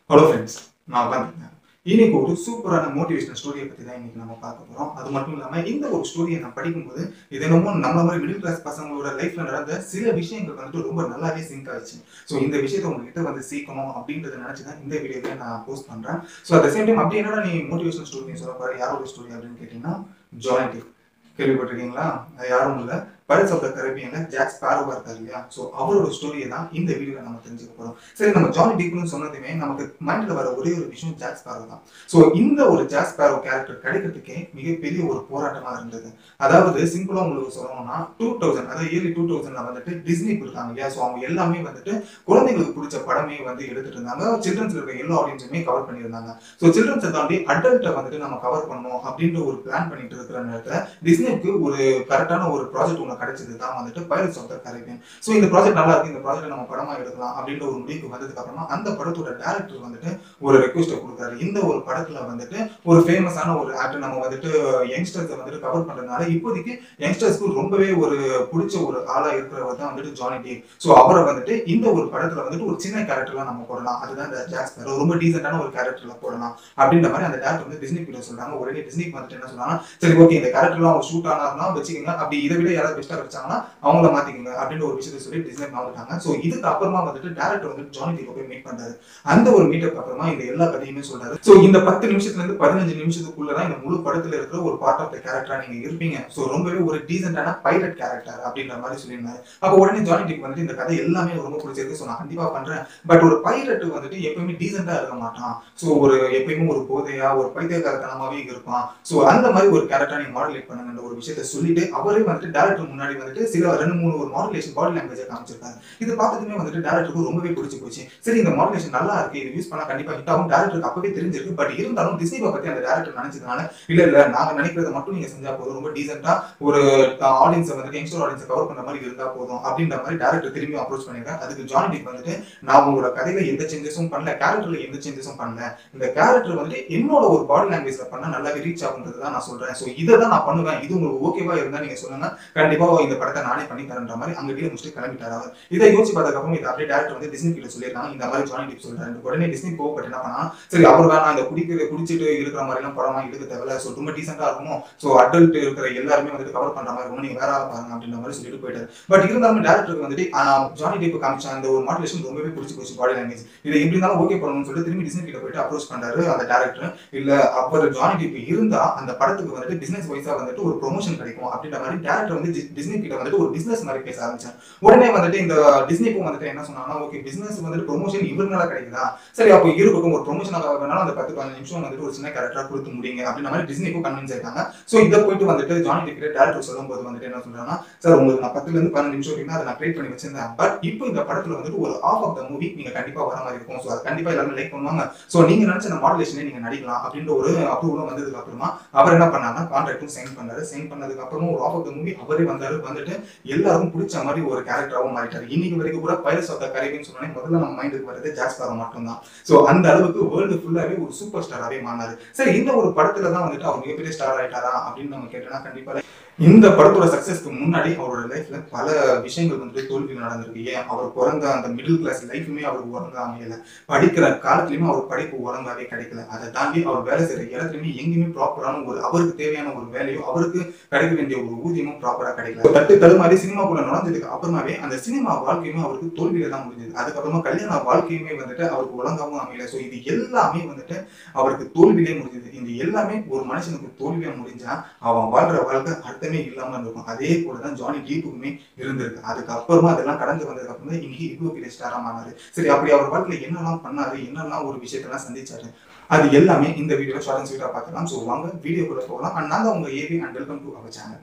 hello friends நான் உட்காந்துருக்கேன் இன்னைக்கு ஒரு சூப்பரான மோட்டிவேஷனல் ஸ்டோரியை பற்றி தான் இன்னைக்கு நம்ம பார்க்க போகிறோம் அது மட்டும் இல்லாமல் இந்த ஒரு ஸ்டோரியை நான் படிக்கும்போது இது என்னமோ நம்ம மாதிரி மிடில் கிளாஸ் பசங்களோட லைஃப்ல நடந்த சில விஷயங்கள் வந்துட்டு ரொம்ப நல்லாவே சிங்க் ஆயிடுச்சு ஸோ இந்த விஷயத்தை உங்ககிட்ட வந்து சீக்கணும் அப்படின்றத நினச்சி தான் இந்த வீடியோவை நான் போஸ்ட் பண்ணுறேன் so at the same time அப்படி என்னடா நீ மோட்டிவேஷனல் ஸ்டோரி சொல்ல போகிற யாரோட ஸ்டோரி அப்படின்னு கேட்டிங்கன்னா ஜாயின்டி கேள்விப்பட்டிருக்கீங்களா அது யாரும் இல்லை பரிட்ஸ் ஆஃப் த கரேபியன்ல ஜாக் ஸ்பாரோவா இருக்காரு இல்லையா ஸோ அவரோட ஸ்டோரியை தான் இந்த வீடியோல நம்ம தெரிஞ்சுக்க போறோம் சரி நம்ம ஜானி டீப்னு சொன்னதுமே நமக்கு மைண்ட்ல வர ஒரே ஒரு விஷயம் ஜாக் ஸ்பாரோ தான் ஸோ இந்த ஒரு ஜாக் ஸ்பாரோ கேரக்டர் கிடைக்கிறதுக்கே மிகப்பெரிய ஒரு போராட்டமா இருந்தது அதாவது சிம்பிளா உங்களுக்கு சொல்லணும்னா டூ தௌசண்ட் அதாவது இயர்லி டூ தௌசண்ட்ல வந்துட்டு டிஸ்னி இருக்காங்க இல்லையா ஸோ அவங்க எல்லாமே வந்துட்டு குழந்தைங்களுக்கு பிடிச்ச படமே வந்து எடுத்துட்டு இருந்தாங்க சில்ட்ரன்ஸ் இருக்க எல்லா ஆடியன்ஸுமே கவர் பண்ணியிருந்தாங்க ஸோ சில்ட்ரன்ஸை தாண்டி அடல்ட்டை வந்துட்டு நம்ம கவர் பண்ணணும் அப்படின்ற ஒரு பிளான் பண்ணிட்டு இருக்கிற நேரத்தில் டிஸ்னிக்கு ஒரு கரெக்டான ஒரு ப்ராஜெக்ட் ஒன்று கிடைச்சது தான் வந்துட்டு Pirates of the Caribbean so இந்த ப்ராஜெக்ட் நல்லா இருக்கு இந்த ப்ராஜெக்ட் நம்ம படமா எடுக்கலாம் அப்படின்ற ஒரு முடிவுக்கு வந்ததுக்கு அப்புறமா அந்த படத்தோட டேரக்டர் வந்துட்டு ஒரு ரெக்வஸ்ட்டை கொடுக்குறாரு இந்த ஒரு படத்துல வந்துட்டு ஒரு ஃபேமஸான ஒரு ஆக்டர் நம்ம வந்துட்டு யங்ஸ்டர்ஸை வந்துட்டு கவர் பண்றதுனால இப்போதைக்கு யங்ஸ்டர்ஸ்க்கு ரொம்பவே ஒரு பிடிச்ச ஒரு ஆளா இருக்கிறவர் தான் வந்துட்டு ஜானி டி ஸோ அவரை வந்துட்டு இந்த ஒரு படத்துல வந்துட்டு ஒரு சின்ன கேரக்டர்ல நம்ம போடலாம் அதுதான் இந்த ஜாக்ஸ்பர் ரொம்ப டீசென்டான ஒரு கேரக்டர்ல போடலாம் அப்படின்ற மாதிரி அந்த டேரக்டர் வந்து டிஸ்னி கிட்ட சொல்றாங்க ஒரே டிஸ்னிக்கு வந்துட்டு என்ன சொல்றாங்க சரி ஓகே இந்த கேரக்டர்லாம் அவங்க ஷூட் ஆனார்னா வச்சுக்கோங்க அப்படி இதை விட யாராவது பெஸ்ட்டாக வச்சாங்கன்னா அவங்கள மாத்திக்கோங்க அப்படின்ற ஒரு விஷயத்தை சொல்லி டிஸ்னி வந்துட்டாங்க ஸோ இதுக்கு அப்புறமா வந்துட்டு டேரக்டர் வந்து ஜானி டீக்கோ போய் மீட் பண்றாரு அந்த ஒரு மீட்டப் அப்புறமா இந்த எல்லா கதையுமே சொல்றாரு ஸோ இந்த பத்து நிமிஷத்துல இருந்து பதினஞ்சு நிமிஷத்துக்குள்ள தான் இந்த முழு படத்துல இருக்கிற ஒரு பார்ட் ஆஃப் த கேரக்டரா நீங்க இருப்பீங்க ஸோ ரொம்பவே ஒரு டீசென்டான பைலட் கேரக்டர் அப்படின்ற மாதிரி சொல்லியிருந்தாரு அப்போ உடனே ஜானி டீக் வந்துட்டு இந்த கதை எல்லாமே ரொம்ப பிடிச்சிருக்கு ஸோ நான் கண்டிப்பா பண்றேன் பட் ஒரு பைலட் வந்துட்டு எப்பயுமே டீசெண்டா இருக்க மாட்டான் ஸோ ஒரு எப்பயுமே ஒரு போதையா ஒரு பைத்தியக்காரத்தனமாவே இருப்பான் ஸோ அந்த மாதிரி ஒரு கேரக்டர் நீங்க மாடலேட் பண்ணுங்கன்ற ஒரு விஷயத்த சொல்லிட்டு அவரே வந்துட்டு டேரக்டர் முன்னாடி வந்துட்டு சில ரெண்டு மூணு ஒரு மாடுலேஷன் பாடி லாங்குவேஜை காமிச்சிருக்காரு இது பார்த்ததுமே வந்துட்டு டேரக்டருக்கு ரொம்பவே பிடிச்சி போச்சு சரி இந்த மாடுலேஷன் நல்லா இருக்கு இது யூஸ் பண்ணா கண்டிப்பா ஹிட் ஆகும் டேரக்டருக்கு அப்பவே தெரிஞ்சிருக்கு பட் இருந்தாலும் டிஸ்னி பத்தி அந்த டேரக்டர் நினைச்சதுனால இல்ல இல்ல நாங்க நினைக்கிறத மட்டும் நீங்க செஞ்சா போதும் ரொம்ப டீசெண்டா ஒரு ஆடியன்ஸை வந்துட்டு யங்ஸ்டர் ஆடியன்ஸை கவர் பண்ற மாதிரி இருந்தா போதும் அப்படின்ற மாதிரி டேரக்டர் திரும்பி அப்ரோச் பண்ணிருக்காரு அதுக்கு ஜானி டிக் வந்துட்டு நான் உங்களோட கதையில எந்த சேஞ்சஸும் பண்ணல கேரக்டர்ல எந்த சேஞ்சஸும் பண்ணல இந்த கேரக்டர் வந்துட்டு என்னோட ஒரு பாடி லாங்குவேஜ்ல பண்ணா நல்லாவே ரீச் ஆகுன்றது தான் நான் சொல்றேன் ஸோ இதை தான் நான் பண்ணுவேன் இது உங்களுக்கு ஓகேவா இருந்தா நீங்க சொல்லுங்க கண்டிப்பா இந்த படத்தை நானே பண்ணி தரேன்ற மாதிரி அங்க டீல முடிச்சுட்டு கிளம்பிட்டாரு அவர் இதை யோசிச்சு பார்த்ததுக்கப்புறம் இதை அப்படியே டேரக்டர் வந்து டிஸ்னி கிட்ட சொல்லியிருக்காங்க இந்த மாதிரி ஜானி டிப் சொல்றாரு உடனே டிஸ்னி போகப்பட்டு என்ன பண்ணா சரி அவர் வேணாம் இந்த குடிக்கிற குடிச்சிட்டு இருக்கிற மாதிரி எல்லாம் படமா எடுக்க தேவையில்ல ஸோ ரொம்ப டீசெண்டா இருக்கணும் ஸோ அடல்ட் இருக்கிற எல்லாருமே வந்துட்டு கவர் பண்ற மாதிரி இருக்கும் நீங்க வேற ஆளை பாருங்க அப்படின்ற மாதிரி சொல்லிட்டு போயிட்டாரு பட் இருந்தாலும் டேரக்டருக்கு வந்துட்டு ஆஹ், ஜானி டிப் காமிச்ச அந்த ஒரு மாடுலேஷன் ரொம்பவே பிடிச்சி போச்சு பாடி லாங்குவேஜ் இதை எப்படி இருந்தாலும் ஓகே பண்ணணும்னு சொல்லிட்டு திரும்பி டிஸ்னி கிட்ட போயிட்டு அப்ரோச் பண்றாரு அந்த டேரக்டர் இல்ல அவர் ஜானி டிப் இருந்தா அந்த படத்துக்கு வந்துட்டு பிசினஸ் வைஸா வந்துட்டு ஒரு ப்ரொமோஷன் கிடைக்கும் அப்படின்ற மாதிரி டேரக்டர் வந்து டி- டிஸ்னி கிட்ட வந்துட்டு ஒரு பிசினஸ் மாதிரி பேச ஆரம்பிச்சார் உடனே வந்துட்டு இந்த டிஸ்னிக்கும் வந்துட்டு என்ன சொன்னாங்கன்னா ஓகே பிசினஸ் வந்துட்டு ப்ரொமோஷன் இவங்களால கிடைக்குதா சரி அப்போ இருக்கட்டும் ஒரு ப்ரொமோஷனாக வேணாலும் அந்த பத்து பதினஞ்சு நிமிஷம் வந்துட்டு ஒரு சின்ன கேரக்டரா கொடுத்து முடியுங்க அப்படின்ற மாதிரி டிஸ்னிக்கும் கன்வின்ஸ் ஆயிட்டாங்க ஸோ இதை போயிட்டு வந்துட்டு ஜானி டிப் கிட்ட டேரக்டர் சொல்லும்போது வந்துட்டு என்ன சொல்றாங்கன்னா சார் உங்களுக்கு நான் பத்துல இருந்து பதினஞ்சு நிமிஷம் வரைக்கும் அதை நான் கிரியேட் பண்ணி வச்சிருந்தேன் பட் இப்போ இந்த படத்துல வந்துட்டு ஒரு ஆஃப் ஆஃப் த மூவி நீங்க கண்டிப்பா வர மாதிரி இருக்கும் ஸோ அது கண்டிப்பா எல்லாரும் லைக் பண்ணுவாங்க ஸோ நீங்க நினைச்ச அந்த மாடுலேஷனே நீங்க நடிக்கலாம் அப்படின்ற ஒரு அப்ரூவலும் வந்ததுக்கு அப்புறமா அவர் என்ன பண்ணாருன்னா கான்ட்ராக்டும் சைன் பண்ணாரு சைன் பண்ணதுக்கு அப்புறமா ஒரு ஆஃப் ஆஃப் த மூவி அவரே வந்தாரு வந்துட்டு எல்லாருக்கும் பிடிச்ச மாதிரி ஒரு கேரக்டராகவும் மாறிட்டாரு இன்னைக்கு வரைக்கும் கூட பைரஸ் ஆஃப் த கரேபியன் சொன்னோன்னே முதல்ல நம்ம மைண்டுக்கு வரது ஜாஸ்பாரோ மட்டும்தான் ஸோ அந்த அளவுக்கு வேர்ல்டு ஃபுல்லாவே ஒரு சூப்பர் ஸ்டாராகவே மாறினாரு சரி இந்த ஒரு படத்துல தான் வந்துட்டு அவர் மிகப்பெரிய ஸ்டார் ஆயிட்டாரா அப்படின்னு நம்ம கேட்டோம்னா கண்டிப்பா இந்த படத்தோட சக்சஸ்க்கு முன்னாடி அவரோட லைஃப்ல பல விஷயங்கள் வந்துட்டு தோல்விகள் நடந்திருக்கு ஏன் அவர் பிறந்த அந்த மிடில் கிளாஸ் லைஃபுமே அவருக்கு ஒழுங்கா அமையல படிக்கிற காலத்துலயுமே அவர் படிப்பு ஒழுங்காவே கிடைக்கல அதை தாண்டி அவர் வேலை செய்யற இடத்துலயுமே எங்கேயுமே ப்ராப்பரான ஒரு அவருக்கு தேவையான ஒரு வேலையோ அவருக்கு கிடைக்க வேண்டிய ஒரு ஊதியமும் ப்ராப்பரா கிடைக்கல ஒரு தட்டு தடுமாறி சினிமாக்குள்ள நுழைஞ்சதுக்கு அப்புறமாவே அந்த சினிமா வாழ்க்கையுமே அவருக்கு தோல்வியில தான் முடிஞ்சது அதுக்கப்புறமா கல்யாண வாழ்க்கையுமே வந்துட்டு அவருக்கு ஒழுங்காவும் அமையல ஸோ இது எல்லாமே வந்துட்டு அவருக்கு தோல்வியிலே முடிஞ்சது இந்த எல்லாமே ஒரு மனுஷனுக்கு தோல்வியா முடிஞ்சா அவன் வாழ்ற வாழ்க்கை அர்த்தமே இல்லாம இருக்கும் அதே போலதான் ஜானி டீப்புக்குமே இருந்திருக்கு அதுக்கப்புறமா அதெல்லாம் கடந்து வந்ததுக்கு அப்புறம் தான் இன்னைக்கு இவ்வளோ பெரிய ஸ்டாரா மாறினாரு சரி அப்படி அவர் வாழ்க்கையில என்னெல்லாம் பண்ணாரு என்னெல்லாம் ஒரு விஷயத்தெல்லாம் சந்திச்சாரு அது எல்லாமே இந்த வீடியோ ஷார்ட் அண்ட் ஸ்வீட்டா பார்க்கலாம் ஸோ வாங்க வீடியோக்குள்ள போகலாம் அண்ட் நான் தான் உங்க AV and welcome to our channel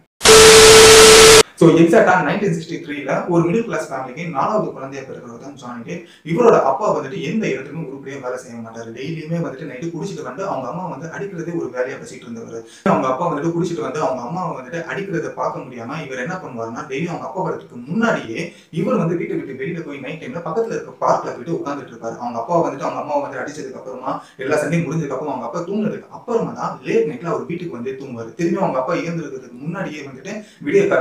so எக்ஸாக்டா நைன்டீன் சிக்ஸ்டி த்ரீல ஒரு மிடில் கிளாஸ் ஃபேமிலிக்கு நாலாவது குழந்தையா பிறக்கிறவர் தான் ஜானி டே இவரோட அப்பா வந்துட்டு எந்த இடத்துலையும் உருப்படியா வேலை செய்ய மாட்டாரு டெய்லியுமே வந்துட்டு நைட்டு குடிச்சிட்டு வந்து அவங்க அம்மா வந்து அடிக்கிறதே ஒரு வேலையா வச்சுட்டு இருந்தவர் அவங்க அப்பா வந்துட்டு குடிச்சிட்டு வந்து அவங்க அம்மாவை வந்துட்டு அடிக்கிறத பார்க்க முடியாம இவர் என்ன பண்ணுவாருன்னா டெய்லி அவங்க அப்பா வரதுக்கு முன்னாடியே இவர் வந்து வீட்டை விட்டு வெளியில போய் நைட் டைம்ல பக்கத்துல இருக்க பார்க்ல போயிட்டு உட்காந்துட்டு இருப்பாரு அவங்க அப்பா வந்துட்டு அவங்க அம்மா வந்து அடிச்சதுக்கு அப்புறமா எல்லா சண்டையும் முடிஞ்சதுக்கு அப்புறம் அவங்க அப்பா தூங்குனதுக்கு அப்புறமா தான் லேட் நைட்ல அவர் வீட்டுக்கு வந்து தூங்குவாரு திரும்பி அவங்க அப்பா இறந்துருக்கிறதுக்கு முன்னாடியே வந்துட்டு விடிய காலைல ஸ்கூல்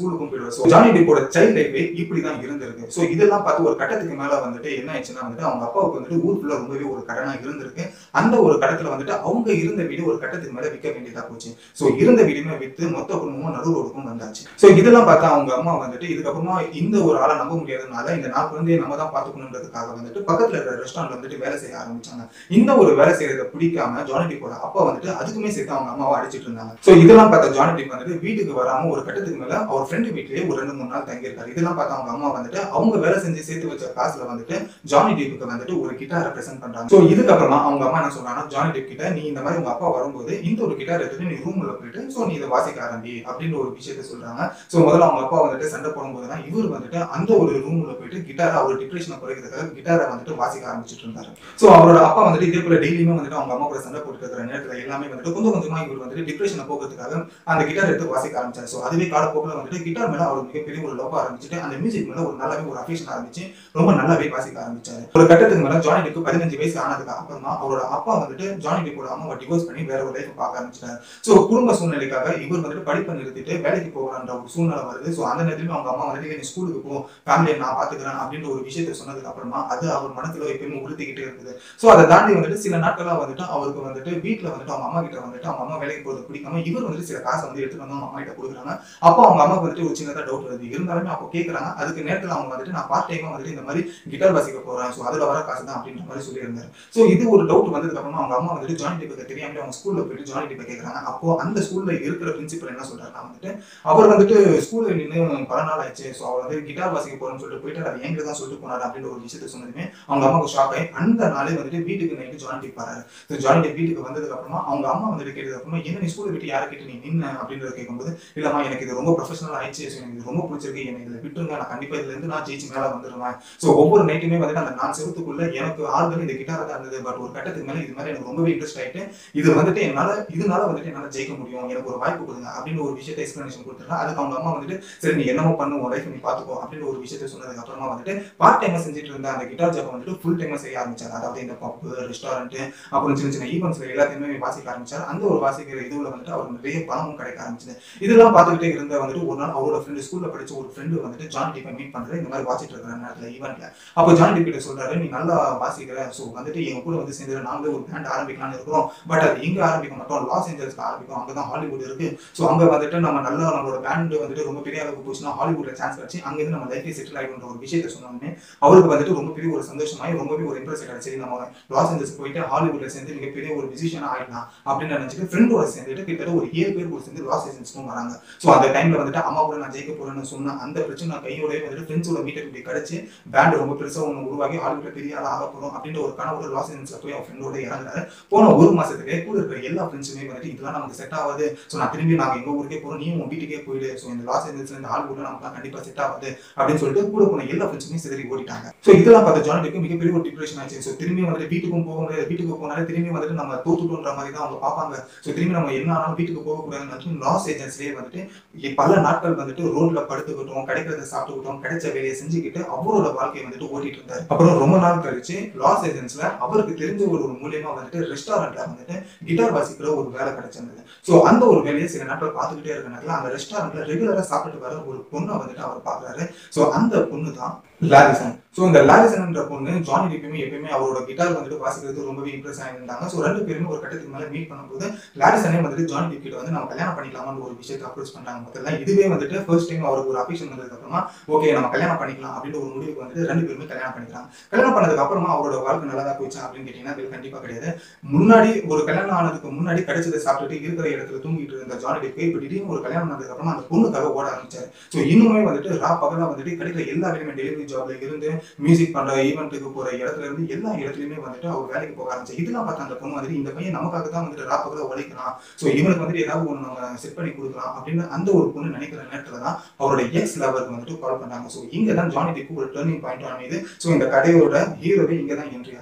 ஸ்கூலுக்கும் போயிடுவார் ஸோ ஜானி டிப்போட சைல்ட் லைஃபே இப்படி தான் இருந்திருக்கு ஸோ இதெல்லாம் பார்த்து ஒரு கட்டத்துக்கு மேல வந்துட்டு என்ன ஆயிடுச்சுன்னா வந்துட்டு அவங்க அப்பாவுக்கு வந்துட்டு ஊர் ஃபுல்லா ரொம்பவே ஒரு கடனா இருந்திருக்கு அந்த ஒரு கடத்துல வந்துட்டு அவங்க இருந்த வீடு ஒரு கட்டத்துக்கு மேல விற்க வேண்டியதா போச்சு ஸோ இருந்த வீடுமே வித்து மொத்த குடும்பமும் நடு ரோடுக்கும் வந்தாச்சு ஸோ இதெல்லாம் பார்த்தா அவங்க அம்மா வந்துட்டு இதுக்கப்புறமா இந்த ஒரு ஆளை நம்ப முடியாதனால இந்த நாலு குழந்தையை நம்ம தான் பார்த்துக்கணுன்றதுக்காக வந்துட்டு பக்கத்துல இருக்கிற ரெஸ்டாரண்ட் வந்துட்டு வேலை செய்ய ஆரம்பிச்சாங்க இந்த ஒரு வேலை செய்யறத பிடிக்காம ஜானி டிப்போட அப்பா வந்துட்டு அதுக்குமே சேர்த்து அவங்க அம்மாவை அடிச்சிட்டு இருந்தாங்க ஸோ இதெல்லாம் பார்த்த ஜானி டிப் வந்துட்டு வீட்டுக்கு வராம ஒரு கட்டத்துக்கு மேல அவர் ஃப்ரெண்டு வீட்லயே ஒரு ரெண்டு மூணு நாள் தங்கியிருக்காரு இதெல்லாம் பார்த்து அவங்க அம்மா வந்துட்டு அவங்க வேலை செஞ்சு சேர்த்து வச்ச காசுல வந்துட்டு ஜானி டிப்புக்கு வந்துட்டு ஒரு கிட்டாரை பிரசன்ட் பண்றாங்க ஸோ இதுக்கப்புறமா அவங்க அம்மா என்ன சொல்றாங்கன்னா ஜானி டிப் கிட்ட நீ இந்த மாதிரி உங்க அப்பா வரும்போது இந்த ஒரு கிட்டார் எடுத்துட்டு நீ ரூம்ல போயிட்டு ஸோ நீ இதை வாசிக்க ஆரம்பி அப்படின்ற ஒரு விஷயத்த சொல்றாங்க ஸோ முதல்ல அவங்க அப்பா வந்துட்டு சண்டை போடும்போது தான் இவர் வந்துட்டு அந்த ஒரு ரூம்ல போயிட்டு கிட்டாரை அவர் டிப்ரெஷனை குறைக்கிறதுக்காக கிட்டாரை வந்துட்டு வாசிக்க ஆரம்பிச்சிட்டு இருந்தாரு ஸோ அவரோட அப்பா வந்துட்டு இதே போல டெய்லியுமே வந்துட்டு அவங்க அம்மா கூட சண்டை போட்டுட்டு இருக்கிற நேரத்துல எல்லாமே வந்துட்டு கொஞ்சம் கொஞ்சமா இவர் வந்துட்டு டிப்ரெஷனை போக்குறதுக்காக அந்த கிட்டார் எடுத்து வாசிக்க ஆரம்பிச்சாரு ஸோ அதுவே காலப்போக்கில் வந்துட்டு கிட்டார் மேல அவர் மிகப்பெரிய ஒரு லவ் ஆரம்பிச்சுட்டு அந்த மியூசிக் மேல ஒரு நல்லாவே ஒரு அஃபேஷன் ஆரம்பிச்சு ரொம்ப நல்லாவே வாசிக்க ஆரம்பிச்சாரு ஒரு கட்டத்துக்கு மேல ஜானி டிக்கு பதினஞ்சு வயசு ஆனதுக்கு அப்புறமா அவரோட அப்பா வந்துட்டு ஜானி டிக்கோட அம்மாவை டிவோர்ஸ் பண்ணி வேற ஒரு லைஃப் பார்க்க ஆரம்பிச்சிட்டாரு ஸோ குடும்ப சூழ்நிலைக்காக இவர் வந்துட்டு படிப்பை நிறுத்திட்டு வேலைக்கு போகிறான்ற ஒரு சூழ்நிலை வருது ஸோ அந்த நேரத்துல அவங்க அம்மா வந்துட்டு நீ ஸ்கூலுக்கு போ ஃபேமிலியை நான் பாத்துக்கிறேன் அப்படின்ற ஒரு விஷயத்த சொன்னதுக்கு அப்புறமா அது அவர் மனசுல எப்பயுமே உறுத்திக்கிட்டே இருக்குது ஸோ அதை தாண்டி வந்துட்டு சில நாட்களா வந்துட்டு அவருக்கு வந்துட்டு வீட்டுல வந்துட்டு அவங்க அம்மா கிட்ட வந்துட்டு அவங்க அம்மா வேலைக்கு போறது பிடிக்காம இவர் வந்துட்டு சில காசை வந்து எடுத்துட்டு வந்து அவங்க அம்மா கிட்ட கொடுக்குறாங்க அப்போ அவங்க அம்மாவுக்கு வந்துட்டு ஒரு சின்னதா டவுட் வருது இருந்தாலுமே அப்போ கேட்கறாங்க அதுக்கு நேரத்துல அவங்க வந்துட்டு நான் பார்ட் டைமா வந்துட்டு இந்த மாதிரி கிட்டார் வாசிக்க போறேன் ஸோ அதுல வர காசு தான் அப்படின்ற மாதிரி சொல்லியிருந்தாரு ஸோ இது ஒரு டவுட் வந்ததுக்கு அப்புறமா அவங்க அம்மா வந்துட்டு ஜாயின் டிப்பை தெரியாமலே அவங்க ஸ்கூல்ல போயிட்டு ஜாயின் டிப்பை கேட்கறாங்க அப்போ அந்த ஸ்கூல்ல இருக்கிற பிரின்சிபல் என்ன சொல்றாருன்னா வந்துட்டு அவர் வந்துட்டு ஸ்கூல்ல நின்று பல நாள் ஆயிடுச்சு ஸோ அவர் வந்து கிட்டார் வாசிக்க போறேன்னு சொல்லிட்டு போயிட்டு அது எங்க தான் சொல்லிட்டு போனாரு அப்படின்ற ஒரு விஷயத்த சொன்னதுமே அவங்க அம்மாவுக்கு ஷாக் ஆகி அந்த நாளே வந்துட்டு வீட்டுக்கு நைட்டு ஜாயின் டிப் பாரு ஸோ ஜாயின் டிப் வீட்டுக்கு வந்ததுக்கு அப்புறமா அவங்க அம்மா வந்துட்டு கேட்டதுக்கு அப்புறமா என்ன நீ ஸ்கூல்ல விட்டு யாரை கேட்டு நீ நின்ன அப்படின்றத கேட்கும்போது இல்லம்மா எனக்கு இது ரொம்ப ப்ரொஃபஷனல் ஆயிடுச்சு ஸோ எனக்கு இது ரொம்ப பிடிச்சிருக்கு எனக்கு இதுல விட்டுருங்க நான் கண்டிப்பா இதுல இருந்து நான் ஜெயிச்சு மேல வந்துடுவேன் ஸோ ஒவ்வொரு நைட்டுமே வந்துட்டு அந்த நான் செவத்துக்குள்ள எனக்கு ஆள்கள் இந்த கிட்டார தான் இருந்தது பட் ஒரு கட்டத்துக்கு மேல இது மாதிரி எனக்கு ரொம்பவே இன்ட்ரெஸ்ட் ஆயிட்டு இது வந்துட்டு என்னால இதனால வந்துட்டு என்னால ஜெயிக்க முடியும் எனக்கு ஒரு வாய்ப்பு கொடுங்க அப்படின்னு ஒரு விஷயத்தை எக்ஸ்பிளனேஷன் கொடுத்துருந்தா அதுக்கு அவங்க அம்மா வந்துட்டு சரி நீ என்னமோ பண்ணு உன் லைஃப் நீ பாத்துக்கோ அப்படின்னு ஒரு விஷயத்த சொன்னதுக்கு அப்புறமா வந்துட்டு பார்ட் டைமா செஞ்சுட்டு இருந்த அந்த கிட்டார் ஜாப் வந்துட்டு ஃபுல் டைமா செய்ய ஆரம்பிச்சாரு அதாவது இந்த பப் ரெஸ்டாரண்ட் அப்புறம் சின்ன சின்ன ஈவெண்ட்ஸ்ல எல்லாத்தையுமே வாசிக்க ஆரம்பிச்சாரு அந்த ஒரு வாசிக்கிற இதுல வந்துட்டு அவருக்கு நிறைய பணமும் கிடைக்க ஆரம்பிச்சது இதெல்லாம் பார்த்துக்கிட்டே இருந்த வந்துட்டு ஒரு நாள் அவரோட ஃப்ரெண்டு ஸ்கூல்ல படிச்ச ஒரு ஃப்ரெண்டு வந்துட்டு ஜான் டிப்பை மீட் பண்றது இந்த மாதிரி வாசிட்டு இருக்கிற நேரத்துல ஈவெண்ட்ல அப்போ ஜான் டிப் கிட்ட சொல்றாரு நீ நல்லா வாசிக்கிற ஸோ வந்துட்டு எங்க கூட வந்து சேர்ந்து நாங்களே ஒரு பேண்ட் ஆரம்பிக்கலாம்னு இருக்கிறோம் பட் அது எங்க ஆரம்பிக்க மாட்டோம் லாஸ் ஏஞ்சல்ஸ்ல ஆரம்பிக்கும் அங்கதான் ஹாலிவுட் இருக்கு ஸோ அங்க வந்துட்டு நம்ம நல்லா நம்மளோட பேண்ட் வந்துட்டு ரொம்ப பெரிய அளவுக்கு போச்சுன்னா ஹாலிவுட்ல சான்ஸ் கிடைச்சு அங்கிருந்து நம்ம லைஃபே செட்டில் ஆகிடுன்ற ஒரு விஷயத்த சொன்னோன்னே அவருக்கு வந்துட்டு ரொம்ப பெரிய ஒரு சந்தோஷமாயி ரொம்பவே ஒரு இம்ப்ரெஸ் ஆயிடுச்சு சரி நம்ம லாஸ் ஏஞ்சல்ஸ் போயிட்டு ஹாலிவுட்ல சேர்ந்து மிகப்பெரிய ஒரு மியூசிஷியனா ஆயிடலாம் அப்படின்னு நினைச்சிட்டு ஃப்ரெண்டோட சேர்ந்துட்டு கிட்டத்தட்ட ஒரு ஏழு பேர் கூட சேர்ந்து லாஸ் ஏஞ்சல்ஸ்க்கும் வராங்க ஸோ அந்த டைம்ல வந்துட்டு அம்மா கூட நான் ஜெயிக்க போறேன்னு சொன்ன அந்த பிரச்சனை கையோடய வந்துட்டு ஃப்ரெண்ட்ஸோட மீட்டர் இப்படி கிடைச்சு பேண்ட் ரொம்ப பெருசா ஒன்று உருவாகி ஹாலிவுட்ல பெரிய ஆள் ஆக போறோம் அப்படின்ற ஒரு கனவோட லாஸ் ஏஞ்சல்ஸ்ல போய் அவன் ஃப்ரெண்டோட இறங்குறாரு போன ஒரு மாசத்துக்கு கூட இருக்கிற எல்லா ஃப்ரெண்ட்ஸுமே வந்துட்டு இதெல்லாம் நமக்கு செட் ஆகாது ஸோ நான் திரும்பி நாங்கள் எங்க ஊருக்கே போறோம் நீ உன் வீட்டுக்கே போயிடு ஸோ இந்த லாஸ் ஏஞ்சல்ஸ்ல இந்த ஹாலிவுட்ல நமக்கு கண்டிப்பா செட் ஆகாது அப்படின்னு சொல்லிட்டு கூட போன எல்லா ஃப்ரெண்ட்ஸுமே சிதறி ஓடிட்டாங்க ஸோ இதெல்லாம் பார்த்த ஜானிக்கு மிகப்பெரிய ஒரு டிப்ரெஷன் ஆச்சு ஸோ திரும்பி வந்துட்டு வீட்டுக்கும் போக முடியாது வீட்டுக்கு போனாலே திரும்பி வந்துட்டு நம்ம தோத்துட்டோன்ற மாதிரி தான் அவங்க பார்ப்பாங்க ஸோ திரும்பி நம்ம என்ன ஆனாலும் வீட்டுக்கு போகக்கூடாதுன்னு லாஸ் ஏஜென்ட்ஸ்லேயே வந்துட்டு இ- பல நாட்கள் வந்துட்டு ரோட்ல படுத்துக்கிட்டோம் கிடைக்கிறத சாப்பிட்டுக்கிட்டோம் கிடைச்ச வேலையை செஞ்சுக்கிட்டு அவரோட வாழ்க்கையை வந்துட்டு ஓட்டிட்டு இருந்தாரு அப்புறம் ரொம்ப நாள் கழிச்சு லாஸ் ஏஜென்ட்ஸ்ல அவருக்கு தெரிஞ்ச ஒரு ஒரு மூலியமா வந்துட்டு ரெஸ்டாரண்ட்ல வந்துட்டு கிட்டார் வாசிக்கிற ஒரு வேலை கிடைச்சிருந்தது ஸோ அந்த ஒரு வேலையை சில நாட்கள் பார்த்துக்கிட்டே இருக்க நேரத்தில் அந்த ரெஸ்டாரண்ட்ல ரெகுலரா சாப்பிட்டு வர ஒரு பொண்ணை வந்துட்டு அவர் பார்க்கறாரு ஸோ அந்த பொண்ணு தான் லாரிசன் ஸோ இந்த லாரிசன்ன்ற பொண்ணு ஜானி டிப்புமே எப்பயுமே அவரோட கிட்டார் வந்துட்டு வாசிக்கிறது ரொம்பவே இம்ப்ரெஸ் ஆயிருந்தாங்க ஸோ ரெண்டு பேருமே ஒரு கட்டத்துக்கு மேலே மீட் பண்ணும்போது லாரிசனே வந்துட்டு ஜானி டிப் கிட்ட வந்து நம்ம கல்யாணம் பண்ணிக்கலாமான்னு ஒரு விஷயத்தை அப்ரோச் பண்ணாங்க முதல்ல இதுவே வந்துட்டு ஃபர்ஸ்ட் டைம் அவருக்கு ஒரு அஃபிஷன் வந்ததுக்கு அப்புறமா ஓகே நம்ம கல்யாணம் பண்ணிக்கலாம் அப்படின்ற ஒரு முடிவுக்கு வந்துட்டு ரெண்டு பேருமே கல்யாணம் பண்ணிக்கிறாங்க கல்யாணம் பண்ணதுக்கு அப்புறமா அவரோட வாழ்க்கை நல்லா தான் போச்சா அப்படின்னு கேட்டீங்கன்னா அது கண்டிப்பா கிடையாது முன்னாடி ஒரு கல்யாணம் ஆனதுக்கு முன்னாடி கிடைச்சதை சாப்பிட்டுட்டு இருக்கிற இடத்துல தூங்கிட்டு இருந்த ஜானி டிப்பு இப்போ திடீர்னு ஒரு கல்யாணம் ஆனதுக்கு அப்புறமா அந்த பொண்ணுக்காக ஓட ஆரம்பிச்சாரு ஸோ இன்னுமே வந்துட்டு ரா பகலா வந்துட்டு கிடைக்கிற எல்லா வேலையுமே டெலிவரி ஜாப்ல இருந்து மியூசிக் பண்ற ஈவெண்ட்டுக்கு போற இடத்துல இருந்து எல்லா இடத்துலயுமே வந்துட்டு அவர் வேலைக்கு போக ஆரம்பிச்சு இதெல்லாம் பார்த்து அந்த பொண்ணு வந்துட்டு இந்த பையன் நமக்காக தான் வந்துட்டு ரா பகலா உழைக்கலாம் ஸோ இவனுக்கு வந்துட்டு ஏதாவது ஒன்று நம்ம செட் பண்ணி கொடுக்கலாம் அப்படின்னு அந்த ஒரு பொண்ணு நினைக்கிற நேரத்துல தான் அவரோட எக்ஸ் லவருக்கு வந்துட்டு கால் பண்ணாங்க ஸோ இங்க தான் ஜானி டிப்பு ஒரு டேர்னிங் பாயிண்ட் அமையுது ஸோ இந்த கதையோட ஹீரோவே இங்க தான் என்ட்ரி ஆகுறாரு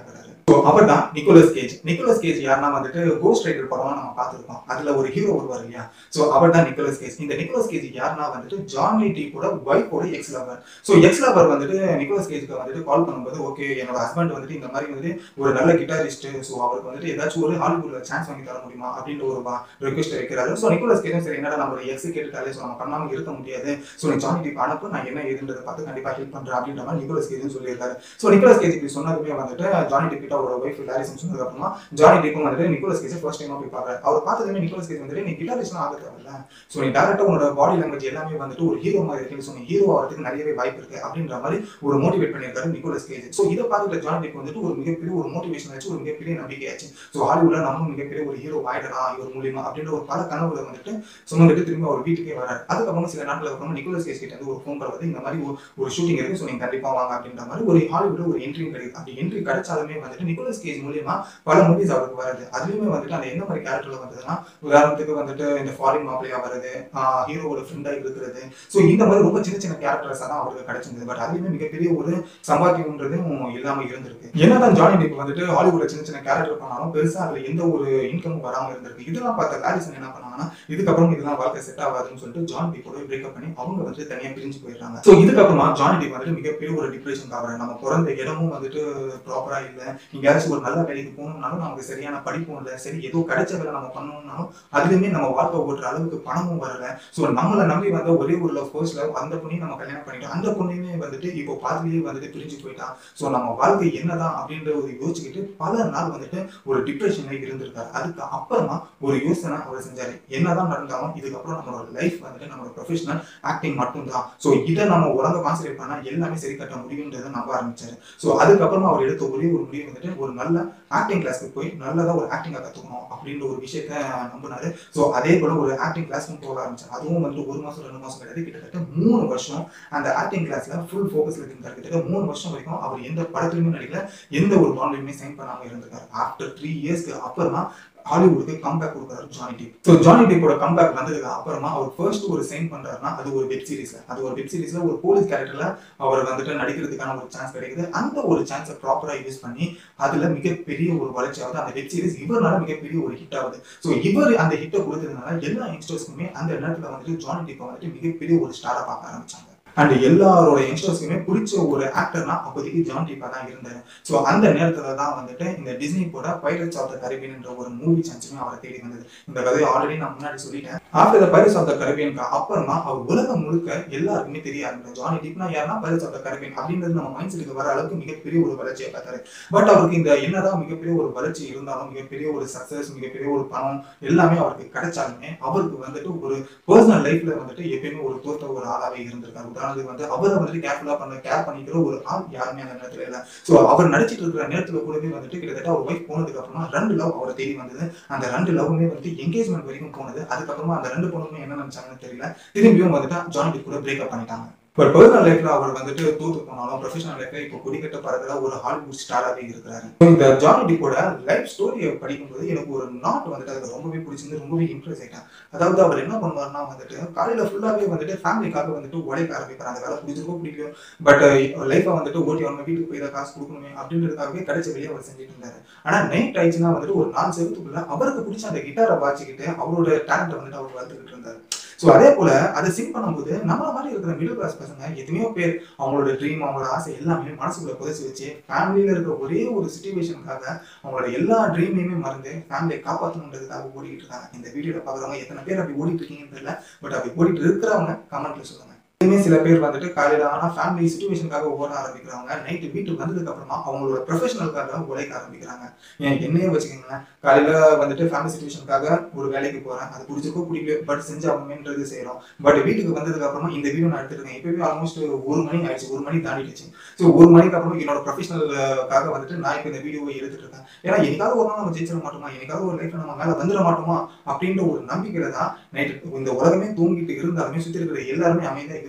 ஸோ அவர் தான் நிக்கோலஸ் கேஜ் நிக்கோலஸ் கேஜ் யாருன்னா வந்துட்டு கோஸ்ட் ரைடர் படம் நம்ம பார்த்துருக்கோம் அதுல ஒரு ஹீரோ வருவார் இல்லையா ஸோ அவர் தான் நிக்கோலஸ் கேஜ் இந்த நிக்கோலஸ் கேஜ் யாருன்னா வந்துட்டு ஜான்லி டீப்போட ஒய்ஃபோட ex lover so ex lover வந்துட்டு நிக்கோலஸ் கேஜுக்கு வந்துட்டு கால் பண்ணும்போது ஓகே என்னோட ஹஸ்பண்ட் வந்துட்டு இந்த மாதிரி வந்துட்டு ஒரு நல்ல கிட்டாரிஸ்ட் ஸோ அவருக்கு வந்துட்டு ஏதாச்சும் ஒரு ஹாலிவுட்ல சான்ஸ் வாங்கி தர முடியுமா அப்படின்ற ஒரு ரெக்வஸ்ட் வைக்கிறாரு ஸோ நிக்கோலஸ் கேஜும் சரி என்னடா நம்மளோட எக்ஸ் கேட்டுட்டாலே ஸோ நம்ம பண்ணாம இருக்க முடியாது ஸோ நீ ஜானி டீப் அனுப்பு நான் என்ன ஏதுன்றதை பார்த்து கண்டிப்பா ஹெல்ப் பண்றேன் அப்படின்ற மாதிரி நிக்கோலஸ் கேஜும் சொல்லியிருக்காரு ஸோ நிக்கோலஸ் கேஜ் இப்படி சொன்னதுமே வந்துட்டு ஜானி டீப் கிட்ட அவரோட ஒய்ஃப் லாரிசன் சொன்னதுக்கு அப்புறமா ஜானி டீப்பும் வந்துட்டு நிக்கோலஸ் கேஜ் ஃபர்ஸ்ட் டைம் போய் பார்க்குறாரு அவர் பார்த்ததுமே நிக்கோலஸ் கேஜ் வந்துட்டு நீ கிட்டாரிஸ்ட்லாம் ஆக தேவையில்ல ஸோ நீ டேரக்டா உன்னோட பாடி லாங்குவேஜ் எல்லாமே வந்துட்டு ஒரு ஹீரோ மாதிரி இருக்கு ஸோ நீ ஹீரோ ஆகிறதுக்கு நிறையவே வாய்ப்பு இருக்கு அப்படின்ற மாதிரி ஒரு மோட்டிவேட் பண்ணியிருக்காரு நிக்கோலஸ் கேஜ் ஸோ இதை பார்த்துட்டு ஜானி டீப் வந்துட்டு ஒரு மிகப்பெரிய ஒரு மோட்டிவேஷன் ஆச்சு ஒரு மிகப்பெரிய நம்பிக்கை ஆச்சு ஸோ ஹாலிவுட்ல நம்ம மிகப்பெரிய ஒரு ஹீரோ ஆயிடலாம் இவர் மூலியமா அப்படின்ற ஒரு பல கனவுகளை வந்துட்டு சுமந்துட்டு திரும்பி அவர் வீட்டுக்கே வராரு அதுக்கப்புறமா சில நாட்களுக்கு அப்புறமா நிக்கோலஸ் கேஜ் கிட்ட இருந்து ஒரு ஃபோன் கால் வந்து இந்த மாதிரி ஒரு- ஒரு ஷூட்டிங் இருக்கு ஸோ நீங்க கண்டிப்பா வாங்க அப்படின்ற மாதிரி ஒரு ஹாலிவுட்ல ஒரு என்ட்ரி கிடைக்குது அப்படி என்ட்ரி கிடைச்சாலுமே வந்துட்டு நிக்கோலஸ் கேஜ் மூலியமா பல மூவிஸ் அவருக்கு வருது அதுலயுமே வந்துட்டு அந்த என்ன மாதிரி கேரக்டர்ல வந்ததுன்னா உதாரணத்துக்கு வந்துட்டு இந்த ஃபாரின் மாப்பிளையா வருது ஹீரோவோட ஃப்ரெண்டா இருக்கிறது ஸோ இந்த மாதிரி ரொம்ப சின்ன சின்ன கேரக்டர்ஸ் தான் அவருக்கு கிடைச்சிருந்தது பட் அதுலயுமே மிகப்பெரிய ஒரு சம்பாத்தியம்ன்றதும் இல்லாம இருந்திருக்கு என்னதான் ஜானி டீப் வந்துட்டு ஹாலிவுட்ல சின்ன சின்ன கேரக்டர் பண்ணாலும் பெருசா அதுல எந்த ஒரு இன்கமும் வராம இருந்திருக்கு இதெல்லாம் பார்த்த லாரிசன் என்ன பண்ணாங்கன்னா இதுக்கப்புறம் இதெல்லாம் வாழ்க்கை செட் ஆகாதுன்னு சொல்லிட்டு ஜான் டீப்போட பிரேக்கப் பண்ணி அவங்க வந்து தனியா பிரிஞ்சு போயிடுறாங்க ஸோ இதுக்கப்புறமா ஜான் டீப் வந்துட்டு மிகப்பெரிய ஒரு டிப்ரெஷன் ஆகுறாரு நம்ம பிறந்த இடமும் வந்துட்டு ப்ராப்பரா இல்ல எங்கேயாச்சும் ஒரு நல்ல வேலைக்கு போகணும்னாலும் நமக்கு சரியான படிப்பும் இல்லை சரி ஏதோ கிடைச்ச வேலை நம்ம பண்ணணும்னாலும் அதுலயுமே நம்ம வாழ்க்கை ஓட்டுற அளவுக்கு பணமும் வரல ஸோ நம்மளை நம்பி வந்த ஒரே ஒரு லவ் ஃபர்ஸ்ட் லவ் அந்த பொண்ணையும் நம்ம கல்யாணம் பண்ணிட்டோம் அந்த பொண்ணையுமே வந்துட்டு இப்போ பாதிலேயே வந்துட்டு பிரிஞ்சு போயிட்டான் ஸோ நம்ம வாழ்க்கை என்னதான் அப்படின்ற ஒரு யோசிச்சுக்கிட்டு பல நாள் வந்துட்டு ஒரு டிப்ரெஷன்ல இருந்திருக்காரு அதுக்கு அப்புறமா ஒரு யோசனை அவர் செஞ்சாரு என்னதான் நடந்தாலும் இதுக்கப்புறம் நம்மளோட லைஃப் வந்துட்டு நம்மளோட ப்ரொஃபஷனல் ஆக்டிங் மட்டும்தான் ஸோ இதை நம்ம ஒழுங்கா கான்சன்ட்ரேட் பண்ணா எல்லாமே சரி கட்ட முடியுன்றதை நம்ப ஆரம்பிச்சாரு ஸோ அதுக்கப்புறமா அவர் எடுத்த ஒரே ஒரு முடிவு வந்துட்டு ஒரு நல்ல ஆக்டிங் கிளாஸ்க்கு போய் நல்லதா ஒரு ஆக்டிங்கா கத்துக்கணும் அப்படின்ற ஒரு விஷயத்த நம்பினாரு ஸோ அதே போல ஒரு ஆக்டிங் கிளாஸ்க்கும் போக ஆரம்பிச்சார் அதுவும் வந்துட்டு ஒரு மாசம் ரெண்டு மாசம் கிடையாது கிட்டத்தட்ட மூணு வருஷம் அந்த ஆக்டிங் கிளாஸ்ல ஃபுல் ஃபோக்கஸ்ல இருந்தார் கிட்டத்தட்ட மூணு வருஷம் வரைக்கும் அவர் எந்த படத்துலயுமே நடிக்கல எந்த ஒரு பாண்ட்லயுமே சைன் பண்ணாம இருந்திருக்காரு ஆஃப்டர் த்ரீ இயர்ஸ்க்கு அப்புறமா ஹாலிவுட்க்கு கம்பேக் கொடுக்குறாரு ஜானி டீப் ஸோ ஜானி டீப்போட கம்பேக் வந்ததுக்கு அப்புறமா அவர் ஃபர்ஸ்ட் ஒரு சைன் பண்றாருன்னா அது ஒரு வெப் சீரிஸ்ல அது ஒரு வெப் சீரிஸ்ல ஒரு போலீஸ் கேரக்டர்ல அவர் வந்துட்டு நடிக்கிறதுக்கான ஒரு சான்ஸ் கிடைக்குது அந்த ஒரு சான்ஸை ப்ராப்பரா யூஸ் பண்ணி அதுல மிகப்பெரிய ஒரு வளர்ச்சி ஆகுது அந்த வெப் சீரிஸ் இவர்னால மிகப்பெரிய ஒரு ஹிட் ஆகுது ஸோ இவர் அந்த ஹிட்டை கொடுத்ததுனால எல்லா யங்ஸ்டர்ஸ்க்குமே அந்த நேரத்துல வந்துட்டு ஜானி டீப்பை வந்துட்டு மிகப்பெரிய ஒரு ஸ்டாரா பார்க்க ஆரம்பிச்சாங்க அண்ட் எல்லாரோட யங்ஸ்டர்ஸ்க்குமே பிடிச்ச ஒரு ஆக்டர்னா அப்போதைக்கு ஜான் டீப்பா தான் இருந்தாரு ஸோ அந்த நேரத்துல தான் வந்துட்டு இந்த டிஸ்னி கூட பைரட்ஸ் ஆஃப் த கரீபியன் என்ற ஒரு மூவி சான்ஸுமே அவரை தேடி வந்தது இந்த கதையை ஆல்ரெடி நான் முன்னாடி சொல்லிட்டேன் after the Pirates of the கரீபியனுக்கு அப்புறமா அவர் உலகம் முழுக்க எல்லாருக்குமே தெரிய ஆரம்பிச்சு ஜானி டீப்னா யாருன்னா பைரட்ஸ் ஆஃப் த கரீபியன் அப்படின்றது நம்ம மைண்ட் செட்டுக்கு வர அளவுக்கு மிகப்பெரிய ஒரு வளர்ச்சியை பார்த்தாரு பட் அவருக்கு இந்த என்னதான் மிகப்பெரிய ஒரு வளர்ச்சி இருந்தாலும் மிகப்பெரிய ஒரு சக்சஸ் மிகப்பெரிய ஒரு பணம் எல்லாமே அவருக்கு கிடைச்சாலுமே அவருக்கு வந்துட்டு ஒரு பர்சனல் லைஃப்ல வந்துட்டு எப்பயுமே ஒரு தோத்த ஒரு ஆளாவே இருந்திருக்காரு உதாரணத்துக்கு வந்து அவரை வந்துட்டு கேர்ஃபுல்லா பண்ண கேர் பண்ணிக்கிற ஒரு ஆள் யாருமே அந்த நேரத்துல இல்ல சோ அவர் நடிச்சிட்டு இருக்கிற நேரத்துல கூடவே வந்துட்டு கிட்டத்தட்ட அவர் ஒய்ஃப் போனதுக்கு அப்புறமா ரெண்டு லவ் அவரை தேடி வந்தது அந்த ரெண்டு லவ்வுமே வந்துட்டு எங்கேஜ்மெண்ட் வரைக்கும் போனது அதுக்கப்புறமா அந்த ரெண்டு பொண்ணுமே என்ன நினைச்சாங்கன்னு தெரியல திரும்பியும் வந்துட்டு ஜானி கூட பிரேக்கப் பண்ணிட்டாங்க பட் பர்சனல் லைஃப்ல அவர் வந்துட்டு தோத்து போனாலும் ப்ரொஃபஷனல் லைஃப்ல இப்போ குடிக்கட்ட பறக்கிற ஒரு ஹாலிவுட் ஸ்டாராகவே இருக்கிறாரு இந்த ஜானி டிப்போட லைஃப் ஸ்டோரியை படிக்கும்போது எனக்கு ஒரு நாட் வந்துட்டு அதுக்கு ரொம்பவே பிடிச்சிருந்து ரொம்பவே இம்ப்ரெஸ் ஆயிட்டேன் அதாவது அவர் என்ன பண்ணுவார்னா வந்துட்டு காலையில ஃபுல்லாவே வந்துட்டு ஃபேமிலிக்காக வந்துட்டு உழைக்க ஆரம்பிப்பார் அந்த வேலை பிடிச்சிருக்கோ பிடிக்கும் பட் லைஃபை வந்துட்டு ஓட்டி அவங்க வீட்டுக்கு போய் ஏதாவது காசு கொடுக்கணுமே அப்படின்றதுக்காகவே கிடைச்ச வெளியே அவர் செஞ்சுட்டு இருந்தாரு ஆனா நைட் ஆயிடுச்சுன்னா வந்துட்டு ஒரு நாலு செவத்துக்குள்ள அவருக்கு பிடிச்ச அந்த கிட்டாரை வாச்சிக்கிட்டு அவரோட டேலண்ட்டை வந்துட்டு அவர் வளர்த்துக்கிட்டு இருந்தாரு ஸோ அதே போல அதை சிங் பண்ணும்போது நம்மள மாதிரி இருக்கிற மிடில் கிளாஸ் பசங்க எத்தனையோ பேர் அவங்களோட ட்ரீம் அவங்களோட ஆசை எல்லாமே மனசுக்குள்ள புதைச்சி வச்சு ஃபேமிலியில இருக்கிற ஒரே ஒரு சுச்சுவேஷனுக்காக அவங்களோட எல்லா ட்ரீமையுமே மறந்து ஃபேமிலியை காப்பாற்றணுன்றதுக்காக ஓடிட்டு இருக்காங்க இந்த வீடியோல பாக்குறவங்க எத்தனை பேர் அப்படி ஓடிட்டு இருக்கீங்கன்னு தெரியல பட் அப்படி ஓடிட்டு இருக்கிறவங்க கமெண்ட்ல சொல்லுங்க இதுமே சில பேர் வந்துட்டு காலையில ஆனா ஃபேமிலி சுச்சுவேஷனுக்காக ஓட ஆரம்பிக்கிறவங்க நைட்டு வீட்டுக்கு வந்ததுக்கு அப்புறமா அவங்களோட ப்ரொஃபஷனலுக்காக உழைக்க ஆரம்பிக்கிறாங்க ஏன் என்னையே வச்சுக்கோங்களேன் காலையில வந்துட்டு ஃபேமிலி சுச்சுவேஷனுக்காக ஒரு வேலைக்கு போறேன் அது பிடிச்சிருக்கோ பிடிக்கல பட் செஞ்சாகணுன்றது செய்யறோம் பட் வீட்டுக்கு வந்ததுக்கு அப்புறமா இந்த வீடியோ நான் எடுத்துருக்கேன் இப்பவே ஆல்மோஸ்ட் ஒரு மணி ஆயிடுச்சு ஒரு மணி தாண்டிடுச்சு ஸோ ஒரு மணிக்கு அப்புறம் என்னோட ப்ரொஃபஷனலுக்காக வந்துட்டு நான் இப்போ இந்த வீடியோவை எடுத்துட்டு இருக்கேன் ஏன்னா என்னைக்காவது ஒரு நாள் நம்ம ஜெயிச்சிட மாட்டோமா என்னைக்காவது ஒரு லைஃப்ல நம்ம மேல வந்துட மாட்டோமா அப்படின்ற ஒரு நம்பிக்கையில தான் நைட்டு இந்த உலகமே தூங்கிட்டு இருந்தாலுமே சுத்தி இருக்கிற எல்லாருமே அமைதியா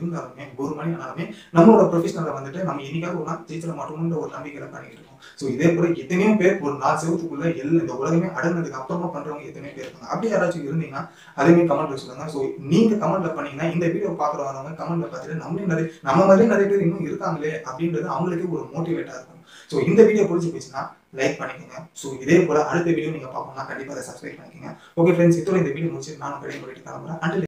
இருந்தாலுமே ஒரு மணி ஆனாலுமே நம்மளோட ப்ரொஃபஷனலை வந்துட்டு நம்ம என்னைக்காவது ஒரு நாள் ஜெயிச்சிட மாட்டோம்ன்ற ஒரு நம்பிக்கையில பண்ணிட்டு இருக்கோம் ஸோ இதே போல எத்தனையோ பேர் ஒரு நாலு செவத்துக்குள்ள எல்லா இந்த உலகமே அடங்கினதுக்கு அப்புறமா பண்றவங்க எத்தனையோ பேர் இருக்காங்க அப்படி யாராச்சும் இருந்தீங்கன்னா அதையுமே கமெண்ட்ல சொல்லுங்க ஸோ நீங்க கமெண்ட்ல பண்ணீங்கன்னா இந்த வீடியோ பாக்குறவங்க கமெண்ட்ல பார்த்துட்டு நம்மளே நிறைய நம்ம மாதிரி நிறைய பேர் இன்னும் இருக்காங்களே அப்படின்றது அவங்களுக்கே ஒரு மோட்டிவேட்டா இருக்கும் ஸோ இந்த வீடியோ பிடிச்சி போச்சுன்னா லைக் பண்ணிக்கோங்க ஸோ இதே போல அடுத்த வீடியோ நீங்க பார்க்கணும்னா கண்டிப்பா அதை சப்ஸ்கிரைப் பண்ணிக்கோங்க ஓகே ஃப்ரெண்ட்ஸ் இதோட இந்த வீடியோ முடிச்சு நானும் கடையை போயிட்டு கிளம்புறேன் Until